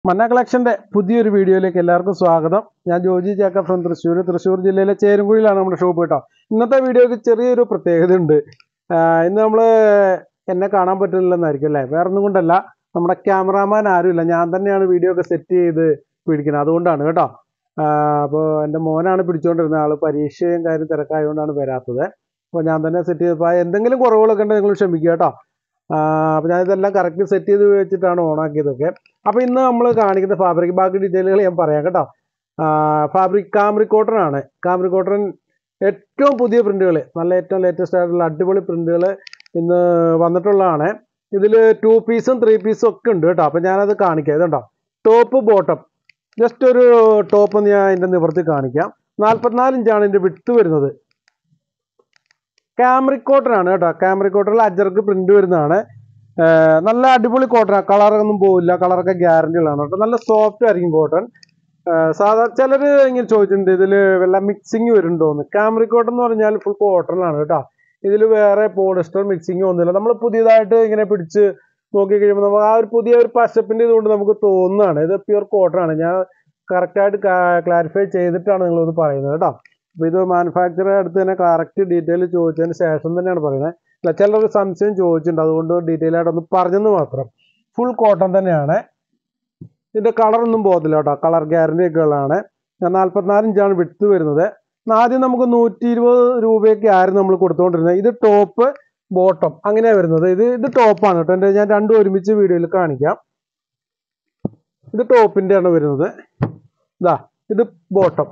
മന്ന കളക്ഷന്റെ പുതിയൊരു വീഡിയോയിലേക്ക് എല്ലാവർക്കും സ്വാഗതം ഞാൻ ജോജി ജാക്ക ഫ്രം തൃശ്ശൂർ തൃശ്ശൂർ ജില്ലയിലെ ചേരുംകുഴിയിലാണ് നമ്മുടെ ഷോപ്പ് കേട്ടോ ഇന്നത്തെ വീഡിയോക്ക് ചെറിയൊരു പ്രത്യേകത ഉണ്ട് ആഹ് ഇന്ന് നമ്മൾ എന്നെ കാണാൻ പറ്റില്ലെന്നായിരിക്കും അല്ലേ വേറെ ഒന്നും കൊണ്ടല്ല നമ്മുടെ ക്യാമറാമാൻ ആരുമില്ല ഞാൻ തന്നെയാണ് വീഡിയോ ഒക്കെ സെറ്റ് ചെയ്ത് പിടിക്കുന്നത് അതുകൊണ്ടാണ് കേട്ടോ അപ്പോൾ എൻ്റെ മോനാണ് പിടിച്ചുകൊണ്ടിരുന്നത് ആൾ പരീക്ഷയും കാര്യം തിരക്കായതുകൊണ്ടാണ് വരാത്തത് അപ്പോൾ ഞാൻ തന്നെ സെറ്റ് ചെയ്തപ്പോൾ എന്തെങ്കിലും കുറവുകളൊക്കെ ഉണ്ടെങ്കിൽ നിങ്ങൾ ക്ഷമിക്കുക കേട്ടോ അപ്പോൾ ഞാനിതെല്ലാം കറക്റ്റ് സെറ്റ് ചെയ്ത് വെച്ചിട്ടാണ് ഓണാക്കിയതൊക്കെ അപ്പോൾ ഇന്ന് നമ്മൾ കാണിക്കുന്ന ഫാബ്രിക് ബാക്കി ഡീറ്റെയിലുകൾ ഞാൻ പറയാം കേട്ടോ ഫാബ്രിക് കാമ്രിക് കോട്ടൺ ആണ് കാമ്രിക് കോട്ടൺ ഏറ്റവും പുതിയ പ്രിന്റുകൾ നല്ല ഏറ്റവും ലേറ്റസ്റ്റ് ആയിട്ടുള്ള അടിപൊളി പ്രിന്റുകൾ ഇന്ന് വന്നിട്ടുള്ളതാണ് ഇതിൽ ടു പീസും ത്രീ പീസും ഒക്കെ ഉണ്ട് കേട്ടോ അപ്പോൾ ഞാനത് കാണിക്കാം ഇതുണ്ടോ ടോപ്പ് ബോട്ടം ജസ്റ്റ് ഒരു ടോപ്പ് ഒന്ന് ഞാൻ അതിൻ്റെ നിവർത്തി കാണിക്കാം നാൽപ്പത്തിനാല് ഇഞ്ചാണ് ഇതിൻ്റെ വിട്ട് വരുന്നത് കാമറിക് കോട്ടൺ ആണ് കേട്ടോ കാമറിക് കോട്ടണിൽ അജർക്ക് പ്രിന്റ് വരുന്നതാണ് ഏർ നല്ല അടിപൊളി കോട്ടൺ കളറൊന്നും പോവില്ല കളറൊക്കെ ഗ്യാരണ്ടി ഉള്ളതാണ് കേട്ടോ നല്ല സോഫ്റ്റ് ആയിരിക്കും കോട്ടൺ സാധാരണ ചിലർ ഇങ്ങനെ ചോദിച്ചിട്ടുണ്ട് ഇതിൽ വെള്ള മിക്സിങ് വരുന്നുണ്ടോന്ന് കാമറിക് കോട്ടൺ എന്ന് പറഞ്ഞാൽ ഫുൾ കോട്ടണിലാണ് കേട്ടോ ഇതിൽ വേറെ പോളിസ്റ്റർ മിക്സിങ് ഒന്നുമില്ല നമ്മൾ പുതിയതായിട്ട് ഇങ്ങനെ പിടിച്ച് നോക്കി കഴിയുമ്പോൾ നമുക്ക് ആ ഒരു പുതിയ ഒരു പശപ്പിൻ്റെ ഇതുകൊണ്ട് നമുക്ക് തോന്നുന്നതാണ് ഇത് പ്യുർ കോട്ടൺ ആണ് ഞാൻ കറക്റ്റായിട്ട് ക്ലാരിഫൈ ചെയ്തിട്ടാണ് നിങ്ങളൊന്ന് പറയുന്നത് കേട്ടോ അപ്പോൾ ഇത് മാനുഫാക്ചറെ അടുത്ത് തന്നെ കറക്റ്റ് ഡീറ്റെയിൽ ചോദിച്ചതിന് ശേഷം തന്നെയാണ് പറയുന്നത് അല്ല ചിലർ സംശയം ചോദിച്ചിട്ടുണ്ട് അതുകൊണ്ട് ഡീറ്റെയിൽ ആയിട്ട് ഒന്ന് പറഞ്ഞെന്ന് മാത്രം ഫുൾ കോട്ടൺ തന്നെയാണ് ഇതിൻ്റെ കളറൊന്നും പോകത്തില്ല കേട്ടോ കളർ ഗ്യാരണ്ടി ഒക്കെ ഉള്ളതാണ് നാൽപ്പത്തിനാല് ഇഞ്ചാണ് വിട്ട് വരുന്നത് ആദ്യം നമുക്ക് നൂറ്റി ഇരുപത് രൂപയൊക്കെ ആയിരുന്നു നമ്മൾ കൊടുത്തുകൊണ്ടിരുന്നത് ഇത് ടോപ്പ് ബോട്ടം അങ്ങനെയാണ് വരുന്നത് ഇത് ഇത് ടോപ്പാണ് കേട്ടോ എൻ്റെ ഞാൻ രണ്ടും ഒരുമിച്ച് വീഡിയോയിൽ കാണിക്കാം ഇത് ടോപ്പിൻ്റെ ആണ് വരുന്നത് ഇതാ ഇത് ബോട്ടം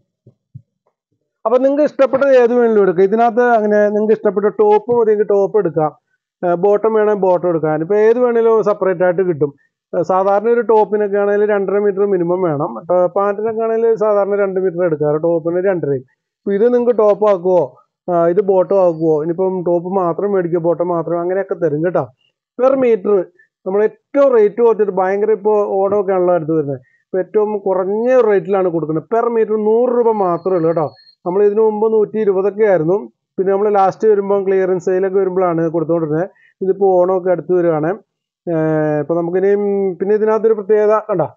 അപ്പൊ നിങ്ങൾക്ക് ഇഷ്ടപ്പെട്ടത് ഏത് വേണമെങ്കിലും എടുക്കാം ഇതിനകത്ത് അങ്ങനെ നിങ്ങൾക്ക് ഇഷ്ടപ്പെട്ട ടോപ്പ് മതിയെങ്കിൽ ടോപ്പ് എടുക്കാം ബോട്ടം വേണമെങ്കിൽ ബോട്ടം എടുക്കാം ഇപ്പൊ ഏത് വേണമെങ്കിലും സെപ്പറേറ്റ് ആയിട്ട് കിട്ടും ഏർ സാധാരണ ഒരു ടോപ്പിനൊക്കെ ആണെങ്കിൽ രണ്ടര മീറ്റർ മിനിമം വേണം പാൻറ്റിനൊക്കെ ആണെങ്കിൽ സാധാരണ രണ്ട് മീറ്റർ എടുക്കാറ് ടോപ്പിന് രണ്ടരയും അപ്പൊ ഇത് നിങ്ങൾക്ക് ടോപ്പ് ആക്കുവോ ആ, ഇത് ബോട്ടം ആക്കുവോ ഇനിയിപ്പം ടോപ്പ് മാത്രം മേടിക്കുക ബോട്ടം മാത്രം അങ്ങനെയൊക്കെ തരും കേട്ടോ പെർ മീറ്റർ നമ്മൾ ഏറ്റവും റേറ്റ് കുറച്ചിട്ട് ഭയങ്കര ഇപ്പോൾ ഓണമൊക്കെ ആണല്ലോ അടുത്ത് വരുന്നത് ഇപ്പോൾ ഏറ്റവും കുറഞ്ഞ റേറ്റിലാണ് കൊടുക്കുന്നത് പെർ മീറ്റർ നൂറ് രൂപ മാത്രമേ ഉള്ളൂ കേട്ടോ നമ്മൾ ഇതിനു മുമ്പ് നൂറ്റി ഇരുപതൊക്കെ ആയിരുന്നു പിന്നെ നമ്മൾ ലാസ്റ്റ് വരുമ്പോൾ ക്ലിയറൻസ് സെയിലൊക്കെ വരുമ്പോഴാണ് കൊടുത്തുകൊണ്ടിരുന്നത് ഇതിപ്പോൾ ഓണമൊക്കെ അടുത്ത് വരികയാണ് ഇപ്പോൾ നമുക്കിനിയും പിന്നെ ഇതിനകത്തൊരു പ്രത്യേകത കണ്ടോ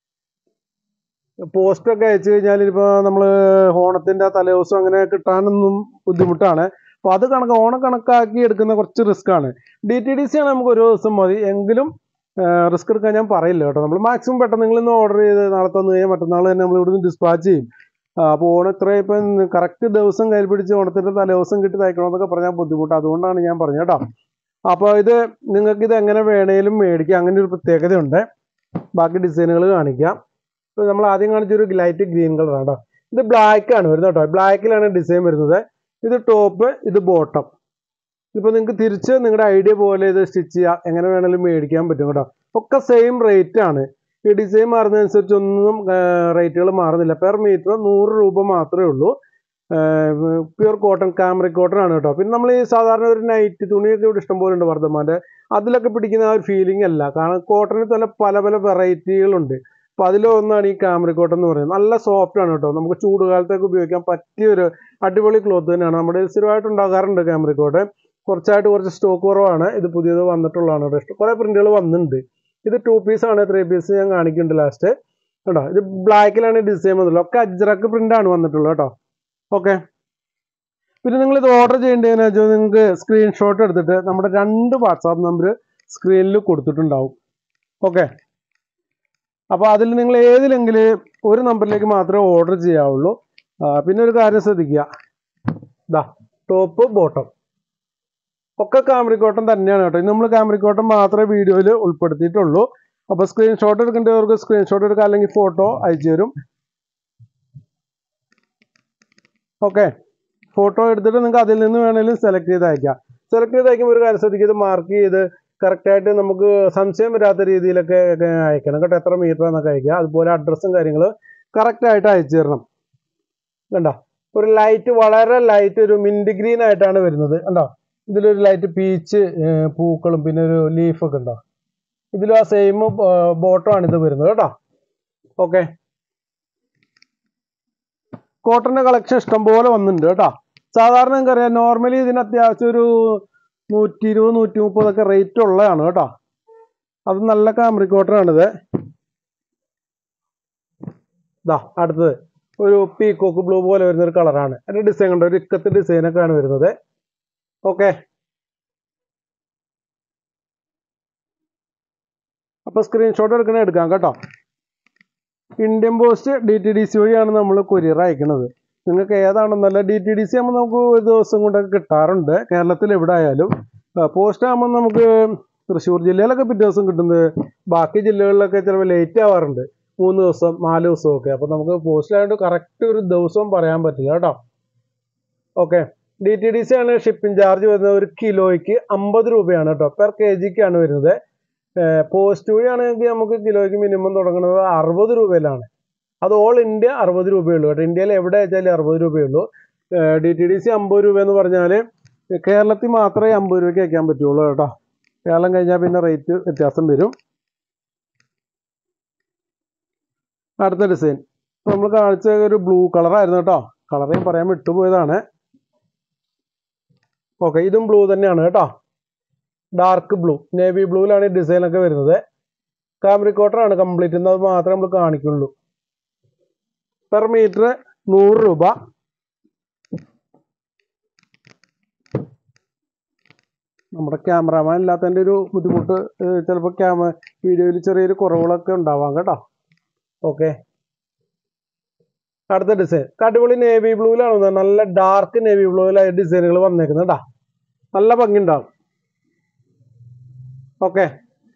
പോസ്റ്റൊക്കെ അയച്ചു കഴിഞ്ഞാൽ ഇപ്പോൾ നമ്മൾ ഓണത്തിൻ്റെ തലേദിവസം അങ്ങനെ കിട്ടാനൊന്നും ബുദ്ധിമുട്ടാണ് അപ്പോൾ അത് കണക്ക് ഓണം കണക്കാക്കി എടുക്കുന്ന കുറച്ച് റിസ്ക് ആണ് ഡി ടി ഡി സി ആണ് നമുക്ക് ഒരു ദിവസം മതി എങ്കിലും റിസ്ക് എടുക്കാൻ ഞാൻ പറയില്ല കേട്ടോ നമ്മൾ മാക്സിമം പെട്ടെന്ന് നിങ്ങൾ ഇന്ന് ഓർഡർ ചെയ്ത് നാളെ തന്നു കഴിഞ്ഞാൽ മറ്റന്നാൾ തന്നെ നമ്മൾ ഇവിടുന്ന് ഡിസ്പാച്ച് ചെയ്യും അപ്പോൾ ഓണം ഇത്ര ഇപ്പം കറക്റ്റ് ദിവസം കയ്യിൽ പിടിച്ച് ഓണത്തിൻ്റെ തലേദിവസം കിട്ടി തയ്ക്കണമെന്നൊക്കെ പറഞ്ഞാൽ ബുദ്ധിമുട്ട് അതുകൊണ്ടാണ് ഞാൻ പറഞ്ഞത് കേട്ടോ അപ്പോൾ ഇത് നിങ്ങൾക്ക് ഇത് എങ്ങനെ വേണേലും മേടിക്കാം അങ്ങനെ ഒരു പ്രത്യേകതയുണ്ട് ബാക്കി ഡിസൈനുകൾ കാണിക്കാം ഇപ്പോൾ നമ്മൾ ആദ്യം കാണിച്ചൊരു ലൈറ്റ് ഗ്രീൻ കളറാണ് കേട്ടോ ഇത് ബ്ലാക്ക് ആണ് വരുന്നത് കേട്ടോ ബ്ലാക്കിലാണ് ഡിസൈൻ വരുന്നത് ഇത് ടോപ്പ് ഇത് ബോട്ടം ഇപ്പോൾ നിങ്ങൾക്ക് തിരിച്ച് നിങ്ങളുടെ ഐഡിയ പോലെ ഇത് സ്റ്റിച്ച് ചെയ്യാം എങ്ങനെ വേണമെങ്കിലും മേടിക്കാൻ പറ്റും കേട്ടോ ഒക്കെ സെയിം റേറ്റ് ആണ് ഈ ഡിസൈൻ മാറുന്നതനുസരിച്ചൊന്നും റേറ്റുകൾ മാറുന്നില്ല പെർ മീറ്റർ നൂറ് രൂപ മാത്രമേ ഉള്ളൂ പ്യുർ കോട്ടൺ കാമറിക് കോട്ടൺ ആണ് കേട്ടോ പിന്നെ നമ്മൾ ഈ സാധാരണ ഒരു നൈറ്റ് തുണിയൊക്കെ ഇവിടെ ഇഷ്ടംപോലെ ഉണ്ട് വർദ്ധമാൻ്റെ അതിലൊക്കെ പിടിക്കുന്ന ആ ഒരു ഫീലിംഗ് അല്ല കാരണം കോട്ടണിൽ തന്നെ പല പല വെറൈറ്റികളുണ്ട് അപ്പോൾ അതിലൊന്നാണ് ഈ കാമറിക് കോട്ടൺ എന്ന് പറയുന്നത് നല്ല സോഫ്റ്റ് ആണ് കേട്ടോ നമുക്ക് ചൂടുകാലത്തൊക്കെ ഉപയോഗിക്കാൻ പറ്റിയ ഒരു അടിപൊളി ക്ലോത്ത് തന്നെയാണ് നമ്മുടെ സ്ഥിരമായിട്ട് ഉണ്ടാകാറുണ്ട് കാമറിക് കോട്ടൺ കുറച്ചായിട്ട് കുറച്ച് സ്റ്റോക്ക് കുറവാണ് ഇത് പുതിയത് വന്നിട്ടുള്ളതാണ് കേട്ടോ ഇഷ്ടം കുറേ പ്രിന്റുകൾ വന്നിട്ടുണ്ട് ഇത് ടു പീസ് ആണ് ത്രീ പീസ് ഞാൻ കാണിക്കുന്നുണ്ട് ലാസ്റ്റ് കേട്ടോ ഇത് ബ്ലാക്കിലാണ് ഡിസൈൻ വന്നിട്ടുള്ളത് ഒക്കെ അജ്രക്ക് പ്രിന്റ് ആണ് വന്നിട്ടുള്ളത് കേട്ടോ ഓക്കെ പിന്നെ നിങ്ങൾ ഇത് ഓർഡർ ചെയ്യേണ്ടതെന്ന് വെച്ചാൽ നിങ്ങൾക്ക് സ്ക്രീൻഷോട്ട് എടുത്തിട്ട് നമ്മുടെ രണ്ട് വാട്സാപ്പ് നമ്പർ സ്ക്രീനിൽ കൊടുത്തിട്ടുണ്ടാവും ഓക്കെ അപ്പോൾ അതിൽ നിങ്ങൾ ഏതിലെങ്കിലും ഒരു നമ്പറിലേക്ക് മാത്രമേ ഓർഡർ ചെയ്യാവുള്ളൂ ആ, പിന്നെ ഒരു കാര്യം ശ്രദ്ധിക്കുക ഇതാ ടോപ്പ് ബോട്ടം ഒക്കെ കാമറിക്കോട്ടം തന്നെയാണ് കേട്ടോ ഇത് നമ്മൾ കാമറിക്കോട്ടം മാത്രമേ വീഡിയോയിൽ ഉൾപ്പെടുത്തിയിട്ടുള്ളൂ അപ്പോൾ സ്ക്രീൻഷോട്ട് എടുക്കേണ്ടവർക്ക് സ്ക്രീൻഷോട്ട് എടുക്കുക അല്ലെങ്കിൽ ഫോട്ടോ അയച്ചു തരും ഓക്കെ ഫോട്ടോ എടുത്തിട്ട് നിങ്ങൾക്ക് അതിൽ നിന്ന് വേണമെങ്കിലും സെലക്ട് ചെയ്ത് അയക്കാം സെലക്ട് ചെയ്ത് അയക്കുമ്പോൾ ഒരു കാര്യം ശ്രദ്ധിക്കുക ഇത് മാർക്ക് ചെയ്ത് കറക്റ്റായിട്ട് നമുക്ക് സംശയം വരാത്ത രീതിയിലൊക്കെ ഒക്കെ അയക്കണം കേട്ടോ എത്ര മീറ്റർ എന്നൊക്കെ അയക്കുക അതുപോലെ അഡ്രസ്സും കാര്യങ്ങൾ കറക്റ്റായിട്ട് അയച്ചു തരണം കണ്ടോ ഒരു ലൈറ്റ് വളരെ ലൈറ്റ് ഒരു മിൻറ്റ് ഗ്രീൻ ആയിട്ടാണ് വരുന്നത് കണ്ടോ ഇതിലൊരു ലൈറ്റ് പീച്ച് പൂക്കളും പിന്നെ ഒരു ലീഫൊക്കെ ഉണ്ടോ ഇതിലും ആ സെയിം ബോട്ടമാണ് ഇത് വരുന്നത് കേട്ടോ ഓക്കെ കോട്ടന്റെ കളക്ഷൻ ഇഷ്ടംപോലെ വന്നിട്ടുണ്ട് കേട്ടോ സാധാരണ നിങ്ങൾക്കറിയാം നോർമലി ഇതിന് അത്യാവശ്യം ഒരു നൂറ്റി ഇരുപത് നൂറ്റി മുപ്പതൊക്കെ റേറ്റ് ഉള്ളതാണ് കേട്ടോ അത് നല്ല കാമറി കോട്ടനാണിത് ഇതാ അടുത്തത് ഒരു പീക്കോക്ക് ബ്ലൂ പോലെ വരുന്ന ഒരു കളറാണ് അതിന്റെ ഡിസൈൻ കണ്ടോ ഒരു ഇക്കത്ത് ഡിസൈനൊക്കെയാണ് വരുന്നത് ഓക്കെ അപ്പൊ സ്ക്രീൻഷോട്ട് എടുക്കണേ എടുക്കാം കേട്ടോ Indian post D T D C വഴിയാണ് നമ്മൾ കൊറിയർ അയക്കുന്നത് നിങ്ങൾക്ക് ഏതാണെന്നല്ല ഡി ടി ഡി സി ആകുമ്പോൾ നമുക്ക് ഒരു ദിവസം കൊണ്ടൊക്കെ കിട്ടാറുണ്ട് കേരളത്തിൽ എവിടെ ആയാലും പോസ്റ്റ് ആകുമ്പോൾ നമുക്ക് തൃശ്ശൂർ ജില്ലയിലൊക്കെ പിറ്റേ ദിവസം കിട്ടുന്നത് ബാക്കി ജില്ലകളിലൊക്കെ ചിലപ്പോൾ ലേറ്റ് ആവാറുണ്ട് മൂന്ന് ദിവസം നാല് ദിവസമൊക്കെ അപ്പോൾ നമുക്ക് പോസ്റ്റിലായിട്ട് കറക്റ്റ് ഒരു ദിവസവും പറയാൻ പറ്റില്ല കേട്ടോ okay D T D C ആണ് ഷിപ്പിംഗ് ചാർജ് വരുന്നത് ഒരു കിലോയ്ക്ക് അമ്പത് രൂപയാണ് കേട്ടോ പെർ കെ ജിക്കാണ് വരുന്നത് പോസ്റ്റ് വഴിയാണെങ്കിൽ നമുക്ക് കിലോയ്ക്ക് മിനിമം തുടങ്ങുന്നത് അറുപത് രൂപയിലാണ് അത് ഓൾ ഇന്ത്യ അറുപത് രൂപയുള്ളൂ കേട്ടോ ഇന്ത്യയിൽ എവിടെ വെച്ചാലും അറുപത് രൂപയുള്ളൂ ഡി ടി ഡി സി അമ്പത് രൂപ എന്ന് പറഞ്ഞാൽ കേരളത്തിൽ മാത്രമേ അമ്പത് രൂപയ്ക്ക് വയ്ക്കാൻ പറ്റുള്ളൂ കേട്ടോ കേരളം കഴിഞ്ഞാൽ പിന്നെ റേറ്റ് വ്യത്യാസം വരും അടുത്ത ഡിസൈൻ നമ്മൾ കാണിച്ച ഒരു ബ്ലൂ കളറായിരുന്നു കേട്ടോ കളർ ഞാൻ പറയാൻ വിട്ടുപോയതാണ് ഓക്കെ ഇതും ബ്ലൂ തന്നെയാണ് കേട്ടോ ഡാർക്ക് ബ്ലൂ നേവി ബ്ലൂവിലാണ് ഈ ഡിസൈൻ ഒക്കെ വരുന്നത് കാമറി കോട്ടറാണ് കംപ്ലീറ്റ് അത് മാത്രമേ നമ്മൾ കാണിക്കുള്ളൂ പെർ മീറ്റർ നൂറ് രൂപ നമ്മുടെ ക്യാമറാമാൻ ഇല്ലാത്തതിൻ്റെ ഒരു ബുദ്ധിമുട്ട് ചിലപ്പോൾ ക്യാമ വീഡിയോയിൽ ചെറിയൊരു കുറവുകളൊക്കെ ഉണ്ടാവാം കേട്ടോ ഓക്കെ അടുത്ത ഡിസൈൻ അടിപൊളി നേവി ബ്ലൂവിലാണ് വന്നത് നല്ല ഡാർക്ക് നേവി ബ്ലൂവിലായ ഡിസൈനുകൾ വന്നേക്കുന്നത് കേട്ടോ നല്ല ഭംഗി ഉണ്ടാവും ഓക്കെ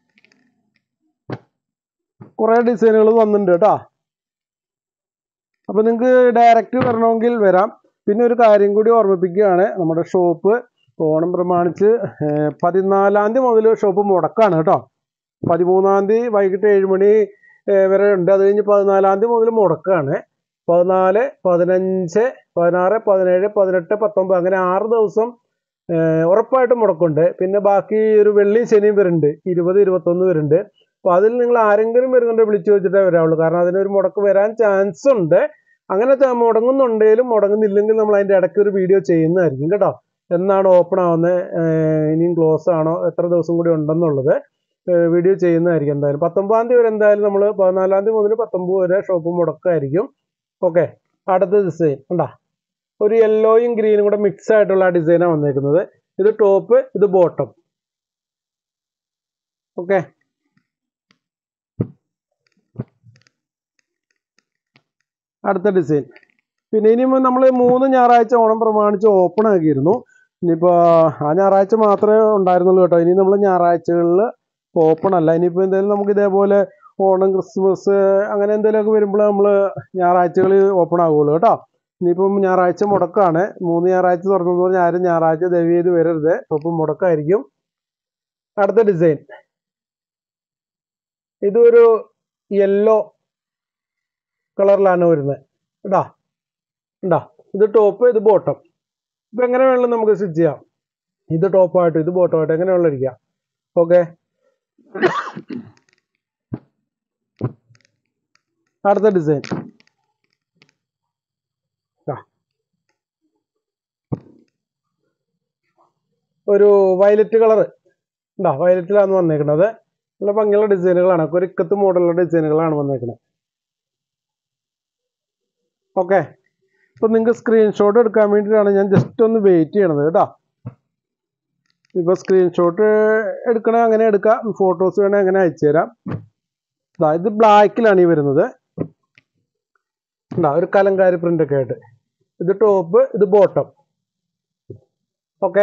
കുറേ ഡിസൈനുകൾ വന്നിട്ടുണ്ട് കേട്ടോ അപ്പോൾ നിങ്ങൾക്ക് ഡയറക്റ്റ് വരണമെങ്കിൽ വരാം പിന്നെ ഒരു കാര്യം കൂടി ഓർമ്മിപ്പിക്കുകയാണ് നമ്മുടെ ഷോപ്പ് ഓണം പ്രമാണിച്ച് ഏഹ്, പതിനാലാം തീയതി മുതൽ ഷോപ്പ് മുടക്കാണ് കേട്ടോ പതിമൂന്നാം തീയതി വൈകിട്ട് ഏഴ് മണി ഏഹ്, വരെ ഉണ്ട് അത് കഴിഞ്ഞ് പതിനാലാം തീയതി മുതൽ മുടക്കാണ് പതിനാല് പതിനഞ്ച് പതിനാറ് പതിനേഴ് പതിനെട്ട് പത്തൊമ്പത് അങ്ങനെ ആറ് ദിവസം ഏഹ്, ഉറപ്പായിട്ടും മുടക്കുണ്ട് പിന്നെ ബാക്കി ഒരു വെള്ളി ശനിയും വരുന്നുണ്ട് ഇരുപത് ഇരുപത്തൊന്ന് വരുന്നുണ്ട് അപ്പോൾ അതിൽ നിങ്ങൾ ആരെങ്കിലും വരുന്നുണ്ട് വിളിച്ചു വെച്ചിട്ടേ വരാവുള്ളൂ കാരണം അതിനൊരു മുടക്ക് വരാൻ ചാൻസ് ഉണ്ട് അങ്ങനെ ച- മുടങ്ങുന്നുണ്ടെങ്കിലും മുടങ്ങുന്നില്ലെങ്കിൽ നമ്മൾ അതിൻ്റെ ഇടയ്ക്ക് ഒരു വീഡിയോ ചെയ്യുന്നതായിരിക്കും കേട്ടോ എന്നാണ് ഓപ്പൺ ആവുന്നത് ഇനിയും ക്ലോസ് ആണോ എത്ര ദിവസം കൂടി ഉണ്ടെന്നുള്ളത് വീഡിയോ ചെയ്യുന്നതായിരിക്കും എന്തായാലും പത്തൊമ്പതാം തീയതി വരെ എന്തായാലും നമ്മൾ പതിനാലാം തീയതി മുതൽ പത്തൊമ്പത് വരെ ഷോപ്പ് മുടക്കായിരിക്കും ഓക്കെ അടുത്ത ഡിസൈൻ ഉണ്ടാ ഒരു യെല്ലോയും ഗ്രീനും കൂടെ മിക്സ് ആയിട്ടുള്ള ഡിസൈനാണ് വന്നേക്കുന്നത് ഇത് ടോപ്പ് ഇത് ബോട്ടം ഓക്കെ അടുത്ത ഡിസൈൻ പിന്നെ ഇനിയിപ്പോൾ നമ്മൾ മൂന്ന് ഞായറാഴ്ച ഓണം പ്രമാണിച്ച് ഓപ്പൺ ആക്കിയിരുന്നു ഇനിയിപ്പോൾ ആ ഞായറാഴ്ച മാത്രമേ ഉണ്ടായിരുന്നുള്ളൂ കേട്ടോ ഇനി നമ്മൾ ഞായറാഴ്ചകളിൽ ഓപ്പൺ അല്ല ഇനിയിപ്പോൾ എന്തായാലും നമുക്ക് ഇതേപോലെ ഓണം ക്രിസ്മസ് അങ്ങനെ എന്തെങ്കിലുമൊക്കെ വരുമ്പോൾ നമ്മൾ ഞായറാഴ്ചകളിൽ ഓപ്പൺ ആകുള്ളൂ കേട്ടോ ഇനിയിപ്പം ഞായറാഴ്ച മുടക്കാണ് മൂന്ന് ഞായറാഴ്ച തുറന്നു പറഞ്ഞാൽ ആരും ഞായറാഴ്ച ദയവ് ചെയ്ത് വരരുത് ഷോപ്പ് മുടക്കായിരിക്കും അടുത്ത ഡിസൈൻ ഇതൊരു യെല്ലോ കളറിലാണ് വരുന്നത് ഇതാ ഇതാ ഇത് ടോപ്പ് ഇത് ബോട്ടം ഇപ്പം എങ്ങനെ വേണമെങ്കിലും നമുക്ക് സ്റ്റിച്ച് ചെയ്യാം ഇത് ടോപ്പായിട്ട് ഇത് ബോട്ടമായിട്ട് എങ്ങനെ വേണമെങ്കിലും ഇരിക്കാം ഓക്കെ അടുത്ത ഡിസൈൻ ഒരു വയലറ്റ് കളർ ഉണ്ടാ വയലറ്റിലാണ് വന്നേക്കുന്നത് നല്ല ഭംഗിയുള്ള ഡിസൈനുകളാണ് ഒരു ഇക്കത്ത് മോഡലുള്ള ഡിസൈനുകളാണ് വന്നേക്കുന്നത് ഓക്കെ ഇപ്പൊ നിങ്ങൾക്ക് സ്ക്രീൻഷോട്ട് എടുക്കാൻ വേണ്ടിയിട്ടാണ് ഞാൻ ജസ്റ്റ് ഒന്ന് വെയിറ്റ് ചെയ്യണത് കേട്ടോ ഇപ്പൊ സ്ക്രീൻഷോട്ട് എടുക്കണേ അങ്ങനെ എടുക്കാം ഫോട്ടോസ് വേണേ അങ്ങനെ അയച്ചു തരാം ദാ ഇത് ബ്ലാക്കിലാണ് ഈ വരുന്നത് ഉണ്ടാ ഒരു കലങ്കാരി പ്രിന്റ് ഒക്കെ ആയിട്ട് ഇത് ടോപ്പ് ഇത് ബോട്ടം ഓക്കെ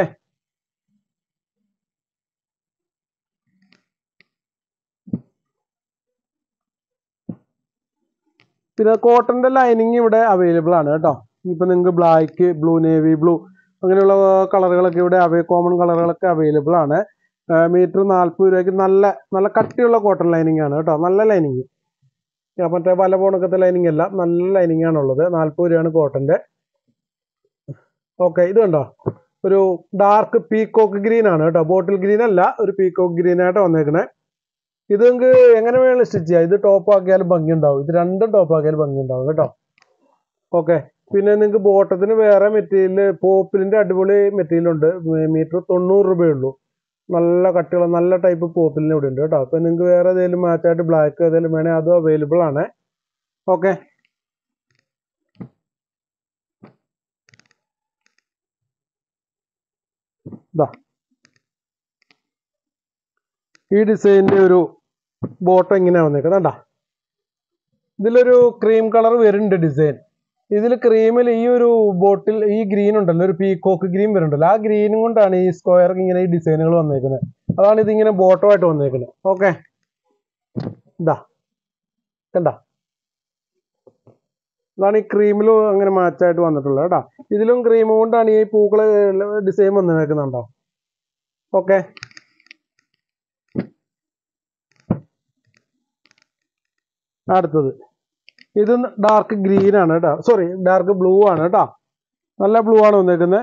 പിന്നെ കോട്ടന്റെ ലൈനിങ് ഇവിടെ അവൈലബിൾ ആണ് കേട്ടോ ഇപ്പൊ നിങ്ങൾക്ക് ബ്ലാക്ക് ബ്ലൂ നേവി ബ്ലൂ അങ്ങനെയുള്ള കളറുകളൊക്കെ ഇവിടെ അവൈ കോമൺ കളറുകളൊക്കെ അവൈലബിൾ ആണ് മീറ്റർ നാൽപ്പത് രൂപയ്ക്ക് നല്ല നല്ല കട്ടിയുള്ള കോട്ടൺ ലൈനിങ് ആണ് കേട്ടോ നല്ല ലൈനിങ് മറ്റേ വല പോണക്കത്തെ ലൈനിങ് അല്ല നല്ല ലൈനിങ് ആണുള്ളത് നാൽപ്പത് രൂപയാണ് കോട്ടന്റെ ഓക്കെ ഇത് കണ്ടോ ഒരു ഡാർക്ക് പീകോക്ക് ഗ്രീൻ ആണ് കേട്ടോ ബോട്ടിൽ ഗ്രീൻ അല്ല ഒരു പീകോക്ക് ഗ്രീൻ ആയിട്ട് വന്നേക്കണേ ഇത് നിങ്ങൾക്ക് എങ്ങനെ വേണമെങ്കിലും സ്റ്റിച്ച് ചെയ്യാം ഇത് ടോപ്പ് ആക്കിയാലും ഭംഗി ഉണ്ടാവും ഇത് രണ്ടും ടോപ്പ് ആക്കിയാലും ഭംഗി ഉണ്ടാവും കേട്ടോ ഓക്കെ പിന്നെ നിങ്ങൾക്ക് ബോട്ടത്തിന് വേറെ മെറ്റീരിയൽ പോപ്പിലിന്റെ അടിപൊളി മെറ്റീരിയൽ ഉണ്ട് മീറ്റർ തൊണ്ണൂറ് രൂപയുള്ളൂ നല്ല കട്ടിയുള്ള നല്ല ടൈപ്പ് പോപ്പിലിന് ഇവിടെ ഉണ്ട് കേട്ടോ അപ്പം നിങ്ങൾക്ക് വേറെ ഏതെങ്കിലും മാച്ചായിട്ട് ബ്ലാക്ക് ഏതെങ്കിലും വേണേൽ അതും അവൈലബിൾ ആണ് ഓക്കെ ഇതാ ഈ ഡിസൈനിന്റെ ഒരു ബോട്ടം ഇങ്ങനെ വന്നേക്കുന്നത് കണ്ടാ ഇതിലൊരു ക്രീം കളർ വരുന്നുണ്ട് ഡിസൈൻ ഇതിൽ ക്രീമിൽ ഈ ഒരു ബോട്ടിൽ ഈ ഗ്രീൻ ഉണ്ടല്ലോ ഒരു പീകോക്ക് ഗ്രീൻ വരുന്നുണ്ടല്ലോ ആ ഗ്രീനും കൊണ്ടാണ് ഈ സ്ക്വയർ ഇങ്ങനെ ഈ ഡിസൈനുകൾ വന്നേക്കുന്നത് അതാണ് ഇതിങ്ങനെ ബോട്ടമായിട്ട് വന്നേക്കുന്നത് ഓക്കെ ഇതാ കണ്ട അതാണ് ഈ ക്രീമിലും അങ്ങനെ മാച്ചായിട്ട് വന്നിട്ടുള്ളത് കേട്ടോ ഇതിലും ക്രീം കൊണ്ടാണ് ഈ പൂക്കള് ഡിസൈൻ വന്നേക്കുന്നുണ്ടോ ഓക്കെ അടുത്തത് ഇത് ഡാർക്ക് ഗ്രീൻ ആണ് കേട്ടോ സോറി ഡാർക്ക് ബ്ലൂ ആണ് കേട്ടോ നല്ല ബ്ലൂ ആണ് വന്നേക്കുന്നത്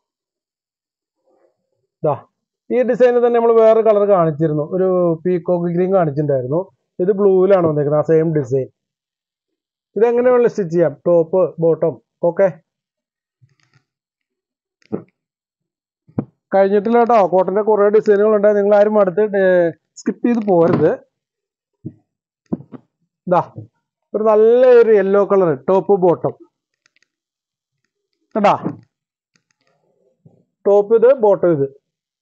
ഇതാ ഈ ഡിസൈനിൽ തന്നെ നമ്മൾ വേറെ കളർ കാണിച്ചിരുന്നു ഒരു പീകോക്ക് ഗ്രീൻ കാണിച്ചിട്ടുണ്ടായിരുന്നു ഇത് ബ്ലൂവിലാണ് വന്നേക്കുന്നത് ആ സെയിം ഡിസൈൻ ഇത് എങ്ങനെ വേണമെങ്കിലും സ്റ്റിച്ച് ചെയ്യാം ടോപ്പ് ബോട്ടം ഓക്കെ കഴിഞ്ഞിട്ടില്ല കേട്ടോ കോട്ടന്റെ കുറേ ഡിസൈനുകൾ ഉണ്ട് നിങ്ങൾ ആരും അടുത്ത് സ്കിപ്പ് ചെയ്ത് പോരുത് ഇതാ ഒരു നല്ല ഒരു യെല്ലോ കളർ ടോപ്പ് ബോട്ടം കണ്ടാ ടോപ്പ് ഇത് ബോട്ടം ഇത്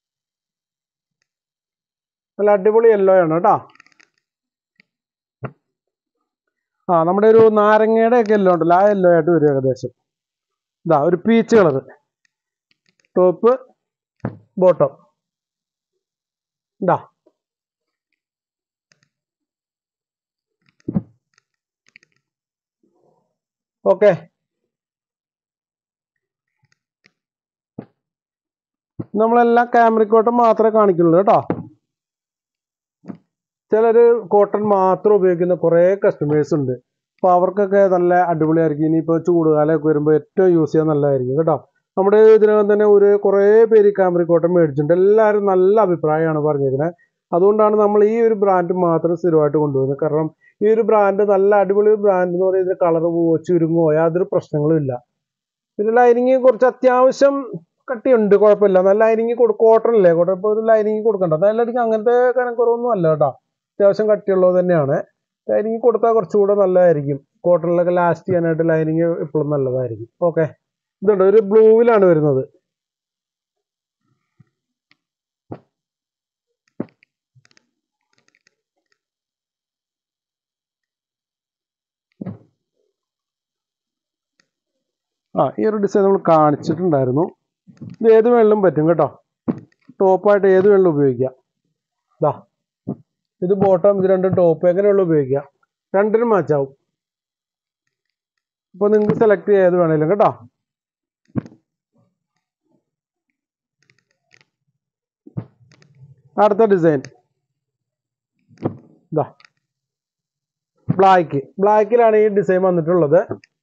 നല്ല അടിപൊളി യെല്ലോ ആണ് കേട്ടോ ആ നമ്മുടെ ഒരു നാരങ്ങയുടെ ഒക്കെ യെല്ലോ ഉണ്ടല്ലോ ആ യെല്ലോ ആയിട്ട് വരും ഏകദേശം ഇതാ ഒരു പീച്ച് കളർ ടോപ്പ് ബോട്ടം ഇതാ ഓക്കെ നമ്മളെല്ലാം ക്യാമറക്കോട്ടം മാത്രമേ കാണിക്കുള്ളൂ കേട്ടോ ചിലര് കോട്ടൺ മാത്രം ഉപയോഗിക്കുന്ന കുറേ കസ്റ്റമേഴ്സ് ഉണ്ട് അപ്പോൾ അവർക്കൊക്കെ നല്ല അടിപൊളിയായിരിക്കും ഇനിയിപ്പോൾ ചൂടുകാലമൊക്കെ വരുമ്പോൾ ഏറ്റവും യൂസ് ചെയ്യാൻ നല്ലതായിരിക്കും കേട്ടോ നമ്മുടെ ഇതിനകം തന്നെ ഒരു കുറേ പേര് ക്യാമറ കോട്ടൺ മേടിച്ചിട്ടുണ്ട് എല്ലാവരും നല്ല അഭിപ്രായമാണ് പറഞ്ഞിരിക്കുന്നത് അതുകൊണ്ടാണ് നമ്മൾ ഈ ഒരു ബ്രാൻഡ് മാത്രം സ്ഥിരമായിട്ട് കൊണ്ടുപോകുന്നത് കാരണം ഈ ഒരു ബ്രാൻഡ് നല്ല അടിപൊളി ബ്രാൻഡ് എന്ന് പറയുന്നത് കളർ പോവോ ചുരുങ്ങോ യാതൊരു പ്രശ്നങ്ങളും ഇല്ല പിന്നെ ലൈനിങ് കുറച്ച് അത്യാവശ്യം കട്ടിയുണ്ട് കുഴപ്പമില്ല നല്ല ലൈനിങ് കൊടു കോട്ടൺ അല്ലേ കോട്ടൺ ഇപ്പോൾ ഒരു ലൈനിങ് കൊടുക്കണ്ട നല്ലടിക്ക് അങ്ങനത്തെ കനക്കുറവൊന്നും അല്ല കേട്ടോ അത്യാവശ്യം കട്ടിയുള്ളത് തന്നെയാണ് ലൈനിങ് കൊടുത്താൽ കുറച്ചുകൂടെ നല്ലതായിരിക്കും കോട്ടണിലൊക്കെ ലാസ്റ്റ് ചെയ്യാനായിട്ട് ലൈനിങ് എപ്പോഴും നല്ലതായിരിക്കും ഓക്കെ ഇതുണ്ട് ഒരു ബ്ലൂവിലാണ് വരുന്നത് ആ ഈ ഒരു ഡിസൈൻ നമ്മൾ കാണിച്ചിട്ടുണ്ടായിരുന്നു ഇത് ഏത് വെള്ളം പറ്റും കേട്ടോ ടോപ്പായിട്ട് ഏത് വെള്ളം ഉപയോഗിക്കാം ഇതാ ഇത് ബോട്ടം ഇത് രണ്ടും ടോപ്പ് എങ്ങനെയുള്ള ഉപയോഗിക്കാം രണ്ടിനും മാച്ചാവും അപ്പോൾ നിങ്ങൾക്ക് സെലക്ട് ചെയ്യാൻ ഏത് വേണേലും കേട്ടോ അടുത്ത ഡിസൈൻ ഇതാ ബ്ലാക്ക് ബ്ലാക്കിലാണ് ഈ ഡിസൈൻ വന്നിട്ടുള്ളത്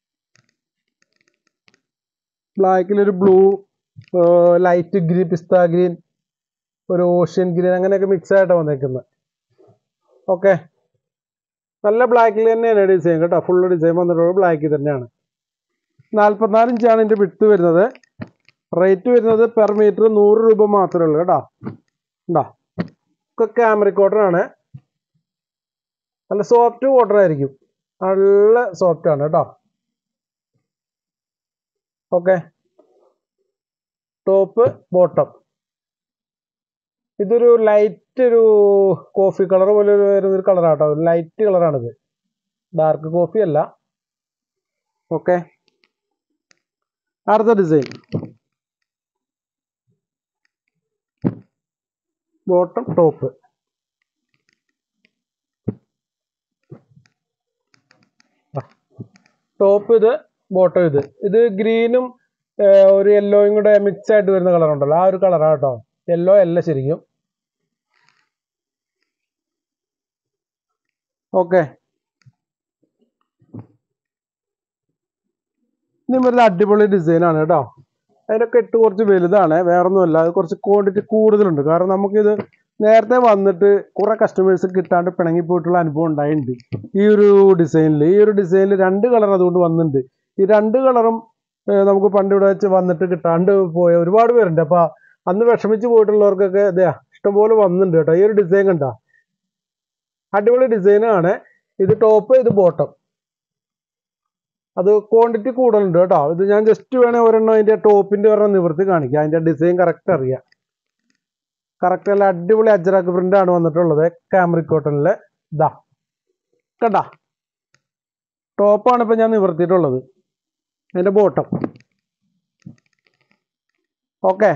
ബ്ലാക്കിൽ ഒരു ബ്ലൂ ലൈറ്റ് ഗ്രീൻ പിസ്ത ഗ്രീൻ ഒരു ഓഷ്യൻ ഗ്രീൻ അങ്ങനെയൊക്കെ മിക്സ് ആയിട്ടാണ് വന്നേക്കുന്നത് ഓക്കെ നല്ല ബ്ലാക്കിൽ തന്നെയാണ് ഡിസൈൻ കേട്ടോ ഫുൾ ഡിസൈൻ വന്നിട്ടുള്ളത് ബ്ലാക്കിൽ തന്നെയാണ് നാൽപ്പത്തിനാല് ഇഞ്ചാണ് ഇതിൻ്റെ വിട്ട് വരുന്നത് റേറ്റ് വരുന്നത് പെർ മീറ്റർ നൂറ് രൂപ മാത്രമേ ഉള്ളൂ കേട്ടോ ഉണ്ടോ ഒക്കെ ക്യാമറ കോട്ടൺ നല്ല സോഫ്റ്റ് കോട്ടൺ ആയിരിക്കും നല്ല സോഫ്റ്റ് ആണ് കേട്ടോ ഓക്കെ ടോപ്പ് ബോട്ടം ഇതൊരു ലൈറ്റ് ഒരു കോഫി കളർ പോലെ ഒരു വരുന്നൊരു കളറാട്ടോ ഒരു ലൈറ്റ് കളറാണിത് ഡാർക്ക് കോഫി അല്ല ഓക്കെ അടുത്ത ഡിസൈൻ ബോട്ടം ടോപ്പ് ടോപ്പ് ഇത് ബോട്ടം ഇത് ഇത് ഗ്രീനും ഒരു യെല്ലോയും കൂടെ മിക്സ് ആയിട്ട് വരുന്ന കളർ ഉണ്ടല്ലോ ആ ഒരു കളറാണ് കേട്ടോ യെല്ലോ അല്ല ശരിക്കും ഓക്കെ ഇനി ഒരു അടിപൊളി ഡിസൈൻ ആണ് കേട്ടോ അതിൻ്റെ കെട്ട് കുറച്ച് വലുതാണ് വേറൊന്നുമല്ല അത് കുറച്ച് ക്വാണ്ടിറ്റി കൂടുതലുണ്ട് കാരണം നമുക്കിത് നേരത്തെ വന്നിട്ട് കുറെ കസ്റ്റമേഴ്സ് കിട്ടാണ്ട് പിണങ്ങി പോയിട്ടുള്ള അനുഭവം ഉണ്ടായിട്ടുണ്ട് ഈ ഒരു ഡിസൈനിൽ ഈ ഒരു ഡിസൈനിൽ രണ്ട് കളർ അതുകൊണ്ട് വന്നിട്ടുണ്ട് ഈ രണ്ട് കളറും നമുക്ക് പണ്ട് ഇവിടെ വെച്ച് വന്നിട്ട് കിട്ടാണ്ട് പോയ ഒരുപാട് പേരുണ്ട് അപ്പൊ അന്ന് വിഷമിച്ച് പോയിട്ടുള്ളവർക്കൊക്കെ ഇതാ ഇഷ്ടംപോലെ വന്നിട്ടുണ്ട് കേട്ടോ ഈ ഒരു ഡിസൈൻ കണ്ട അടിപൊളി ഡിസൈനാണ് ഇത് ടോപ്പ് ഇത് ബോട്ടം അത് ക്വാണ്ടിറ്റി കൂടുതലുണ്ട് കേട്ടോ ഇത് ഞാൻ ജസ്റ്റ് വേണേൽ ഒരെണ്ണം അതിന്റെ ടോപ്പിന്റെ ഒരെണ്ണം നിവർത്തി കാണിക്കാം അതിന്റെ ഡിസൈൻ കറക്റ്റ് അറിയാം കറക്റ്റ് നല്ല അടിപൊളി അജ്രക് പ്രിന്റ് ആണ് വന്നിട്ടുള്ളത് കാമറിക് കോട്ടണില് ഇതാ കണ്ടാ ടോപ്പാണ് ഇപ്പൊ ഞാൻ നിവർത്തിയിട്ടുള്ളത് അതിന്റെ ബോട്ടം ഓക്കെ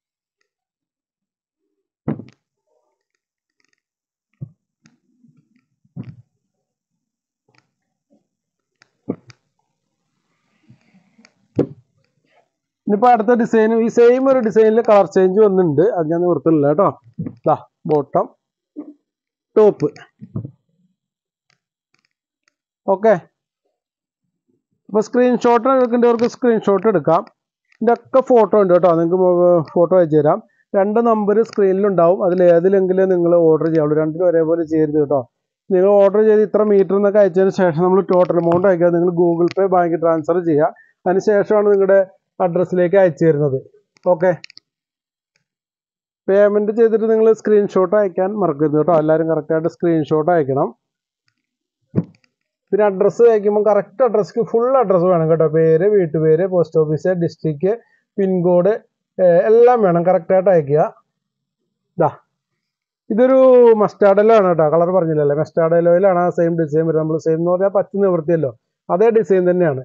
ഇനിയിപ്പോ അടുത്ത ഡിസൈൻ ഈ സെയിം ഒരു ഡിസൈനിൽ കളർ ചേഞ്ച് വന്നിട്ടുണ്ട് അത് ഞാൻ നിവർത്തില്ല കേട്ടോ ദാ ബോട്ടം ടോപ്പ് ഓക്കെ അപ്പോൾ സ്ക്രീൻഷോട്ട് എടുക്കേണ്ടവർക്ക് സ്ക്രീൻഷോട്ട് എടുക്കാം ഇതിൻ്റെ ഒക്കെ ഫോട്ടോ ഉണ്ട് കേട്ടോ നിങ്ങൾക്ക് ഫോട്ടോ അയച്ചു തരാം രണ്ട് നമ്പർ സ്ക്രീനിലുണ്ടാവും അതിൽ ഏതിലെങ്കിലും നിങ്ങൾ ഓർഡർ ചെയ്യാവുള്ളൂ രണ്ടിനും ഒരേപോലെ ചെയ്യരുത് കേട്ടോ നിങ്ങൾ ഓർഡർ ചെയ്ത് ഇത്ര മീറ്റർ എന്നൊക്കെ അയച്ചതിന് ശേഷം നമ്മൾ ടോട്ടൽ എമൗണ്ട് അയക്കുക നിങ്ങൾ ഗൂഗിൾ പേ ബാങ്ക് ട്രാൻസ്ഫർ ചെയ്യുക അതിന് ശേഷമാണ് നിങ്ങളുടെ അഡ്രസ്സിലേക്ക് അയച്ചു തരുന്നത് ഓക്കെ പേയ്മെൻറ്റ് ചെയ്തിട്ട് നിങ്ങൾ സ്ക്രീൻഷോട്ട് അയക്കാൻ മറക്കരുത് കേട്ടോ എല്ലാവരും കറക്റ്റായിട്ട് സ്ക്രീൻഷോട്ട് അയക്കണം പിന്നെ അഡ്രസ്സ് അയക്കുമ്പോൾ കറക്റ്റ് അഡ്രസ്ക്ക് ഫുൾ അഡ്രസ്സ് വേണം കേട്ടോ പേര് വീട്ടുപേര് പോസ്റ്റ് ഓഫീസ് ഡിസ്ട്രിക്ട് പിൻകോഡ് എല്ലാം വേണം കറക്റ്റായിട്ട് അയക്കുക ഇതാ ഇതൊരു മസ്റ്റാർഡ് എല്ലോ ആണ് കേട്ടോ കളർ പറഞ്ഞില്ലല്ലേ മസ്റ്റാർഡ് എല്ലോയിലാണ് ആ സെയിം ഡിസൈൻ വരുന്നത് നമ്മൾ സെയിം എന്ന് പറഞ്ഞാൽ പച്ച നിവൃത്തിയല്ലോ അതേ ഡിസൈൻ തന്നെയാണ്